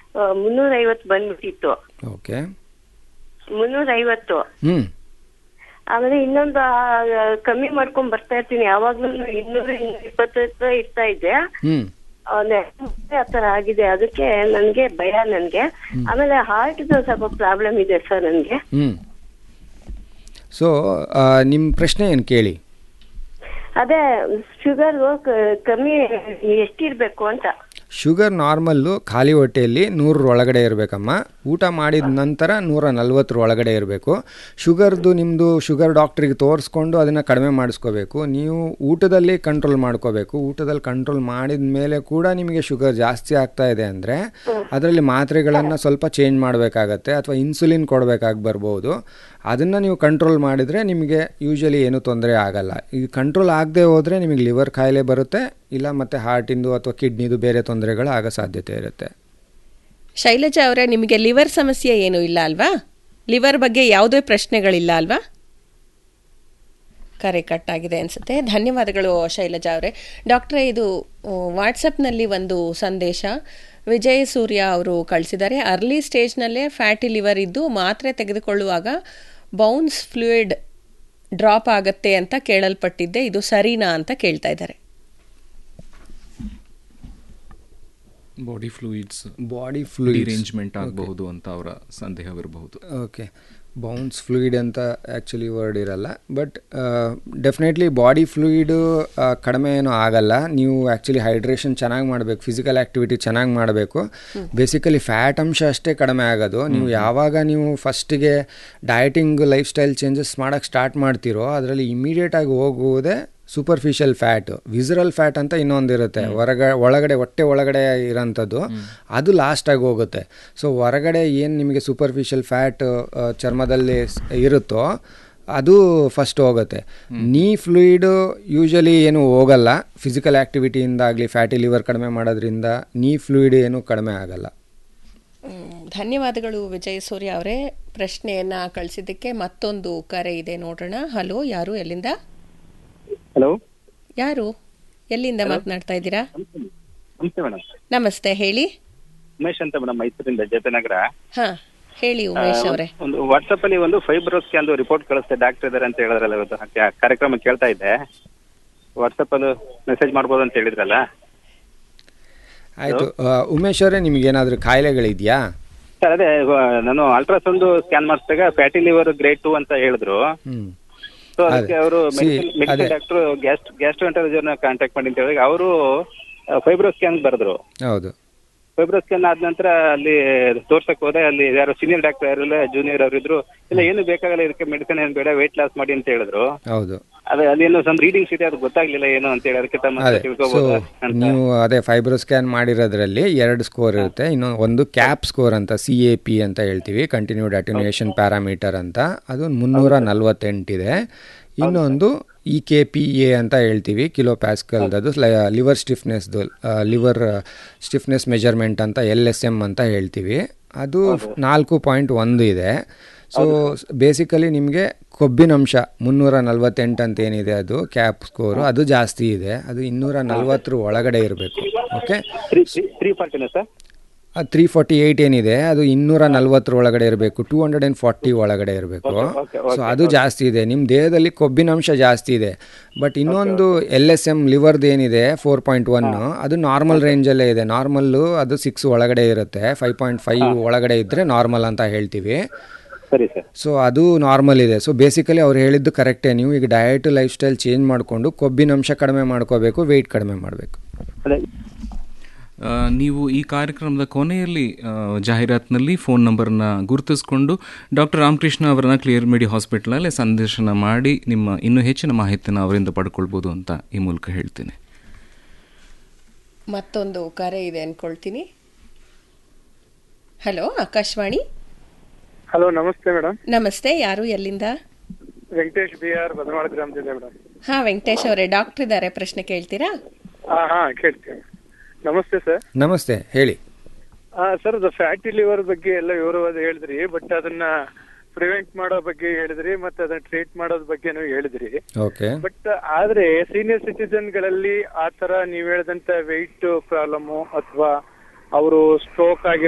ಮುನ್ನೂರ ಐವತ್ತು ಬಂದ್ಬಿಟ್ಟಿತ್ತು ಓಕೆ ಮುನ್ನೂರ ಐವತ್ತು ಹ್ಞೂ ಆಮೇಲೆ ಇನ್ನೊಂದು ಆ, ಕಮ್ಮಿ ಮಾಡ್ಕೊಂಡ್ ಬರ್ತಾ ಇರ್ತೀನಿ ಯಾವಾಗ್ಲೂ ಇನ್ನೂರ ಇನ್ನೂರ ಇಪ್ಪತ್ತು ಇರ್ತಾ ಇದ್ದೆ ಹ್ಞೂ ಒಂದ್ ಎರಡು ಮೂರು ಆ ತರ ಆಗಿದೆ ಅದಕ್ಕೆ ನನ್ಗೆ ಭಯ ನನ್ಗೆ ಆಮೇಲೆ ಹಾರ್ಟ್ ಸ್ವಲ್ಪ ಪ್ರಾಬ್ಲಮ್ ಇದೆ ಸರ್ ನನ್ಗೆ ಹ್ಞೂ ಸೊ ನಿಮ್ಮ ಪ್ರಶ್ನೆ ಏನು ಕೇಳಿ ಅದೇ ಶುಗರ್ ಕಮ್ಮಿ ಎಷ್ಟಿರ್ಬೇಕು ಅಂತ ಶುಗರ್ ನಾರ್ಮಲ್ಲು ಖಾಲಿ ಹೊಟ್ಟೆಯಲ್ಲಿ ನೂರರ ಒಳಗಡೆ ಇರಬೇಕಮ್ಮ ಊಟ ಮಾಡಿದ ನಂತರ ನೂರ ನಲ್ವತ್ತರ ಒಳಗಡೆ ಇರಬೇಕು ಶುಗರ್ದು ನಿಮ್ಮದು ಶುಗರ್ ಡಾಕ್ಟ್ರಿಗೆ ತೋರಿಸ್ಕೊಂಡು ಅದನ್ನು ಕಡಿಮೆ ಮಾಡಿಸ್ಕೋಬೇಕು ನೀವು ಊಟದಲ್ಲಿ ಕಂಟ್ರೋಲ್ ಮಾಡ್ಕೋಬೇಕು ಊಟದಲ್ಲಿ ಕಂಟ್ರೋಲ್ ಮಾಡಿದ ಮೇಲೆ ಕೂಡ ನಿಮಗೆ ಶುಗರ್ ಜಾಸ್ತಿ ಆಗ್ತಾ ಇದೆ ಅಂದರೆ ಅದರಲ್ಲಿ ಮಾತ್ರೆಗಳನ್ನು ಸ್ವಲ್ಪ ಚೇಂಜ್ ಮಾಡಬೇಕಾಗತ್ತೆ ಅಥವಾ ಇನ್ಸುಲಿನ್ ಕೊಡಬೇಕಾಗಿ ಬರ್ಬೋದು ಅದನ್ನು ನೀವು ಕಂಟ್ರೋಲ್ ಮಾಡಿದರೆ ನಿಮಗೆ ಯೂಶಲಿ ಏನೂ ತೊಂದರೆ ಆಗಲ್ಲ ಈ ಕಂಟ್ರೋಲ್ ಆಗದೆ ಹೋದರೆ ನಿಮಗೆ ಲಿವರ್ ಕಾಯಿಲೆ ಬರುತ್ತೆ ಇಲ್ಲ ಮತ್ತು ಹಾರ್ಟಿಂದು ಅಥವಾ ಕಿಡ್ನಿದು ಬೇರೆ ತೊಂದರೆಗಳು ಆಗೋ ಸಾಧ್ಯತೆ ಇರುತ್ತೆ ಶೈಲಜಾ ಅವರೇ ನಿಮಗೆ ಲಿವರ್ ಸಮಸ್ಯೆ ಏನೂ ಇಲ್ಲ ಅಲ್ವಾ ಲಿವರ್ ಬಗ್ಗೆ ಯಾವುದೇ ಪ್ರಶ್ನೆಗಳಿಲ್ಲ ಅಲ್ವಾ ಕರೆ ಕಟ್ ಆಗಿದೆ ಅನಿಸುತ್ತೆ ಧನ್ಯವಾದಗಳು ಶೈಲಜಾ ಅವರೇ ಡಾಕ್ಟ್ರೇ ಇದು ವಾಟ್ಸಪ್ನಲ್ಲಿ ಒಂದು ಸಂದೇಶ ವಿಜಯ್ ಸೂರ್ಯ ಅವರು ಕಳಿಸಿದ್ದಾರೆ ಅರ್ಲಿ ಸ್ಟೇಜ್ನಲ್ಲೇ ಫ್ಯಾಟಿ ಲಿವರ್ ಇದ್ದು ಮಾತ್ರೆ ತೆಗೆದುಕೊಳ್ಳುವಾಗ ಬೌನ್ಸ್ ಫ್ಲೂಯಿಡ್ ಡ್ರಾಪ್ ಆಗತ್ತೆ ಅಂತ ಕೇಳಲ್ಪಟ್ಟಿದ್ದೆ ಇದು ಸರಿನಾ ಅಂತ ಕೇಳ್ತಾ ಇದ್ದಾರೆ body fluids body fluid derangement ಆಗಬಹುದು ಅಂತ ಅವರ ಸಂದೇಹವಿರಬಹುದು ಓಕೆ ಬೌನ್ಸ್ ಫ್ಲೂಯಿಡ್ ಅಂತ ಆ್ಯಕ್ಚುಲಿ ವರ್ಡ್ ಇರಲ್ಲ ಬಟ್ ಡೆಫಿನೆಟ್ಲಿ ಬಾಡಿ ಫ್ಲೂಯಿಡು ಕಡಿಮೆ ಏನೂ ಆಗಲ್ಲ ನೀವು ಆ್ಯಕ್ಚುಲಿ ಹೈಡ್ರೇಷನ್ ಚೆನ್ನಾಗಿ ಮಾಡಬೇಕು ಫಿಸಿಕಲ್ ಆ್ಯಕ್ಟಿವಿಟಿ ಚೆನ್ನಾಗಿ ಮಾಡಬೇಕು ಬೇಸಿಕಲಿ ಫ್ಯಾಟ್ ಅಂಶ ಅಷ್ಟೇ ಕಡಿಮೆ ಆಗೋದು ನೀವು ಯಾವಾಗ ನೀವು ಫಸ್ಟಿಗೆ ಡಯಟಿಂಗ್ ಲೈಫ್ ಸ್ಟೈಲ್ ಚೇಂಜಸ್ ಮಾಡೋಕ್ಕೆ ಸ್ಟಾರ್ಟ್ ಮಾಡ್ತೀರೋ ಅದರಲ್ಲಿ ಇಮಿಡಿಯೇಟಾಗಿ ಹೋಗುವುದೇ ಸೂಪರ್ಫಿಷಿಯಲ್ ಫ್ಯಾಟ್ ವಿಸರಲ್ ಫ್ಯಾಟ್ ಅಂತ ಇನ್ನೊಂದಿರುತ್ತೆ ಹೊರಗ ಒಳಗಡೆ ಹೊಟ್ಟೆ ಒಳಗಡೆ ಇರೋಂಥದ್ದು ಅದು ಲಾಸ್ಟಾಗಿ ಹೋಗುತ್ತೆ ಸೊ ಹೊರಗಡೆ ಏನು ನಿಮಗೆ ಸೂಪರ್ಫಿಷಿಯಲ್ ಫ್ಯಾಟ್ ಚರ್ಮದಲ್ಲಿ ಸ್- ಇರುತ್ತೋ ಅದು ಫಸ್ಟ್ ಹೋಗುತ್ತೆ ನೀ ಫ್ಲೂಯಿಡು ಯೂಶಲಿ ಏನು ಹೋಗಲ್ಲ ಫಿಸಿಕಲ್ ಆ್ಯಕ್ಟಿವಿಟಿಯಿಂದಾಗಲಿ ಫ್ಯಾಟಿ ಲಿವರ್ ಕಡಿಮೆ ಮಾಡೋದ್ರಿಂದ ನೀ ಫ್ಲೂಯಿಡ್ ಏನು ಕಡಿಮೆ ಆಗಲ್ಲ ಹ್ಮ್, ಧನ್ಯವಾದಗಳು ವಿಜಯ್ ಸೂರ್ಯ ಅವರೇ ಪ್ರಶ್ನೆಯನ್ನ ಕಳಿಸಿದ್ದಕ್ಕೆ ಮತ್ತೊಂದು ಕರೆ ಇದೆ ನೋಡೋಣ ಹಲೋ ಯಾರು ಎಲ್ಲಿಂದ ಹಲೋ ಯಾರು ಎಲ್ಲಿಂದ ಮಾತನಾಡ್ತಾ ಇದ್ದೀರಾ ನಮಸ್ತೆ ಮೇಡಮ್ ನಮಸ್ತೆ ಹೇಳಿ ಉಮೇಶ್ ಅಂತ ಮೇಡಮ್ ಮೈಸೂರಿಂದ ಜಯನಗರ ಹಾ ಹೇಳಿ ಉಮೇಶ್ ಅವರೇ ಒಂದು ವಾಟ್ಸಪ್ ಅಲ್ಲಿ ಒಂದು ಫೈಬ್ರೋಸ್ಗೆ ಒಂದು ರಿಪೋರ್ಟ್ ಕಳಿಸ್ತೆ ಡಾಕ್ಟರ್ ಇದಾರೆ ಅಂತ ಹೇಳಿದ್ರಲ್ಲ ಇವತ್ತು ಆ ಕಾರ್ಯಕ್ರಮ ಕೇಳ್ತಾ ಇದ್ದೆ ವಾಟ್ಸಪ್ ಅಲ್ಲಿ ಮೆಸೇಜ್ ಮಾಡ್ಬೋದು ಅಂತ ಹೇಳಿದ್ರಲ್ಲ ಆಯಿತು ಉಮೇಶ್ ಅವರೇ ನಿಮಗೇನಾದರೂ ಕಾಯಿಲೆಗಳಿದೆಯಾ ಸರ್ ಅದೇ ಇವ- ನಾನು ಅಲ್ಟ್ರಾಸೌಂಡ್ ಸ್ಕ್ಯಾನ್ ಮಾಡಿಸಿದಾಗ ಫ್ಯಾಟಿ ಲಿವರ್ ಗ್ರೇಡ್ ಟು ಅಂತ ಹೇಳಿದ್ರು ಹ್ಞೂ ಸೊ ಅದಕ್ಕೆ ಅದೇ. ಅವರು See, ಮೆಡಿಕಲ್ ಅದೇ. ಡಾಕ್ಟರ್ ಗ್ಯಾಸ್ಟ್ ಗ್ಯಾಸ್ಟ್ರೋಎಂಟರಾಲಜಿಯವ್ರನ್ನ ಕಾಂಟ್ಯಾಕ್ಟ್ ಮಾಡಿ ಅಂತ ಹೇಳಿದಾಗ ಅವರು ಫೈಬ್ರೋ ಸ್ಕ್ಯಾನ್ ಬರೆದ್ರು ಹೌದು ಫೈಬ್ರೋ ಸ್ಕ್ಯಾನ್ ಆದ ನಂತರ ಅಲ್ಲಿ ತೋರ್ಸಕ್ ಹೋದೆ ಅಲ್ಲಿ ಯಾರೋ ಸೀನಿಯರ್ ಡಾಕ್ಟರ್ ಯಾರಿಲ್ಲ ಜೂನಿಯರ್ ಅವರು ಇದ್ರು ಇಲ್ಲ ಏನು ಬೇಕಾಗಲ್ಲ ಇದಕ್ಕೆ ಮೆಡಿಸಿನ್ ಏನ್ ಬೇಡ ವೇಟ್ ಲಾಸ್ ಮಾಡಿ ಅಂತ ಹೇಳಿದ್ರು ಹೌದು ಅದೇ ಅದೇನೋ ಸಮ್ ರೀಡಿಂಗ್ಸ್ ಇದೆ ಅದು ಗೊತ್ತಾಗ್ಲಿಲ್ಲ ಏನು ಅಂತ ಹೇಳಿ ಅದಕ್ಕೆ ತಮ್ಮ ಹತ್ರ ಅದೇ ಸೊ ತಿಳ್ಕೊಬೋದಾ ಅಂತ ನೀವು ಅದೇ ಫೈಬ್ರೋ ಸ್ಕ್ಯಾನ್ ಮಾಡಿರೋದ್ರಲ್ಲಿ ಎರಡು ಸ್ಕೋರ್ ಇರುತ್ತೆ ಇನ್ನೊಂದು ಒಂದು ಕ್ಯಾಪ್ ಸ್ಕೋರ್ ಅಂತ ಸಿ ಎ ಪಿ ಅಂತ ಹೇಳ್ತೀವಿ ಕಂಟಿನ್ಯೂಡ್ ಅಟೆನ್ಯೂಯೇಷನ್ ಪ್ಯಾರಾಮೀಟರ್ ಅಂತ ಅದು ಮುನ್ನೂರ ನಲ್ವತ್ತೆಂಟಿದೆ ಇನ್ನೊಂದು ಇ ಕೆ ಪಿ ಎ ಅಂತ ಹೇಳ್ತೀವಿ ಕಿಲೋ ಪ್ಯಾಸ್ಕಲ್ದದು ಲಿವರ್ ಸ್ಟಿಫ್ನೆಸ್ದು ಲಿವರ್ ಸ್ಟಿಫ್ನೆಸ್ ಮೆಜರ್ಮೆಂಟ್ ಅಂತ ಎಲ್ ಎಸ್ ಎಮ್ ಅಂತ ಹೇಳ್ತೀವಿ ಅದು ನಾಲ್ಕು ಪಾಯಿಂಟ್ ಒಂದು ಇದೆ ಸೊ ಬೇಸಿಕಲಿ ನಿಮಗೆ ಕೊಬ್ಬಿನಂಶ ಮುನ್ನೂರ ನಲ್ವತ್ತೆಂಟು ಅಂತ ಏನಿದೆ ಅದು ಕ್ಯಾಪ್ ಸ್ಕೋರು ಅದು ಜಾಸ್ತಿ ಇದೆ ಅದು ಇನ್ನೂರ ನಲ್ವತ್ತರ ಒಳಗಡೆ ಇರಬೇಕು ಓಕೆ ತ್ರೀ ತ್ರೀ ಫಾರ್ಟಿನ ಸರ್ ತ್ರೀ ಫಾರ್ಟಿ ಏಯ್ಟ್ ಏನಿದೆ ಅದು ಇನ್ನೂರ ನಲ್ವತ್ತರ ಒಳಗಡೆ ಇರಬೇಕು ಟೂ ಹಂಡ್ರೆಡ್ ಆ್ಯಂಡ್ ಫಾರ್ಟಿ ಒಳಗಡೆ ಇರಬೇಕು ಸೊ ಅದು ಜಾಸ್ತಿ ಇದೆ ನಿಮ್ಮ ದೇಹದಲ್ಲಿ ಕೊಬ್ಬಿನಂಶ ಜಾಸ್ತಿ ಇದೆ ಬಟ್ ಇನ್ನೊಂದು ಎಲ್ ಎಸ್ ಎಮ್ ಲಿವರ್ದು ಏನಿದೆ ಫೋರ್ ಪಾಯಿಂಟ್ ಒನ್ ಅದು ನಾರ್ಮಲ್ ರೇಂಜಲ್ಲೇ ಇದೆ ನಾರ್ಮಲ್ಲು ಅದು ಸಿಕ್ಸ್ ಒಳಗಡೆ ಇರುತ್ತೆ ಫೈವ್ ಪಾಯಿಂಟ್ ಫೈವ್ ಒಳಗಡೆ ಇದ್ದರೆ ನಾರ್ಮಲ್ ಅಂತ ಹೇಳ್ತೀವಿ ಸರಿ ಸರ್ ಸೊ ಅದು ನಾರ್ಮಲ್ ಇದೆ ಸೊ ಬೇಸಿಕಲಿ ಅವ್ರು ಹೇಳಿದ್ದು ಕರೆಕ್ಟೇ ನೀವು ಈಗ ಡಯಟ್ ಲೈಫ್ ಸ್ಟೈಲ್ ಚೇಂಜ್ ಮಾಡಿಕೊಂಡು ಕೊಬ್ಬಿನಂಶ ಕಡಿಮೆ ಮಾಡ್ಕೋಬೇಕು ವೆಯ್ಟ್ ಕಡಿಮೆ ಮಾಡಬೇಕು ಅದೇ ಆ, ನೀವು ಈ ಕಾರ್ಯಕ್ರಮದ ಕೊನೆಯಲ್ಲಿ ಆ, ಜಾಹೀರಾತಿನಲ್ಲಿ ಫೋನ್ ನಂಬರ್ನ ಗುರುತಿಸಿಕೊಂಡು ಡಾಕ್ಟರ್ ರಾಮಕೃಷ್ಣ ಅವರನ್ನ ಕ್ಲಿಯರ್ ಮೆಡಿ ಹಾಸ್ಪಿಟಲಲ್ಲಿ ಸಂದರ್ಶನ ಮಾಡಿ ನಿಮ್ಮ ಇನ್ನೂ ಹೆಚ್ಚಿನ ಮಾಹಿತಿನ ಅವರಿಂದ ಪಡ್ಕೊಳ್ಬೋದು ಅಂತ ಈ ಮೂಲಕ ಹೇಳ್ತೀನಿ ಮತ್ತೊಂದು ಕರೆ ಇದೆ ಅನ್ಕೊಳ್ತೀನಿ ಹಲೋ ಆಕಾಶವಾಣಿ ಹಲೋ ನಮಸ್ತೆ ಮೇಡಮ್ ನಮಸ್ತೆ ಯಾರು ಎಲ್ಲಿಂದ ವೆಂಕಟೇಶ್ ಬಿ ಆರ್ ಬದನಾಳ ಗ್ರಾಮದಿಂದ ಮೇಡಮ್ ಹಾ ವೆಂಕಟೇಶ್ ಅವರೇ ಡಾಕ್ಟರ್ ಇದ್ದಾರೆ ಪ್ರಶ್ನೆ ಕೇಳ್ತೀರಾ ಹಾ ಹಾ ಕೇಳ್ತೀನಿ ನಮಸ್ತೆ ಸರ್ ನಮಸ್ತೆ ಹೇಳಿ ಸರ್ ಅದು ಫ್ಯಾಟಿ ಲಿವರ್ ಬಗ್ಗೆ ಎಲ್ಲ ವಿವರವಾದ ಹೇಳಿದ್ರಿ ಬಟ್ ಅದನ್ನ ಪ್ರಿವೆಂಟ್ ಮಾಡೋ ಬಗ್ಗೆ ಹೇಳಿದ್ರಿ ಮತ್ತೆ ಅದನ್ನ ಟ್ರೀಟ್ ಮಾಡೋದ್ ಬಗ್ಗೆನೂ ಹೇಳಿದ್ರಿ ಓಕೆ ಬಟ್ ಆದ್ರೆ ಸೀನಿಯರ್ ಸಿಟಿಸನ್ ಗಳಲ್ಲಿ ಆ ತರ ನೀವ್ ಹೇಳಿದಂತ ವೆಯ್ಟ್ ಪ್ರಾಬ್ಲಮ್ ಅಥವಾ ಅವರು ಸ್ಟ್ರೋಕ್ ಆಗಿ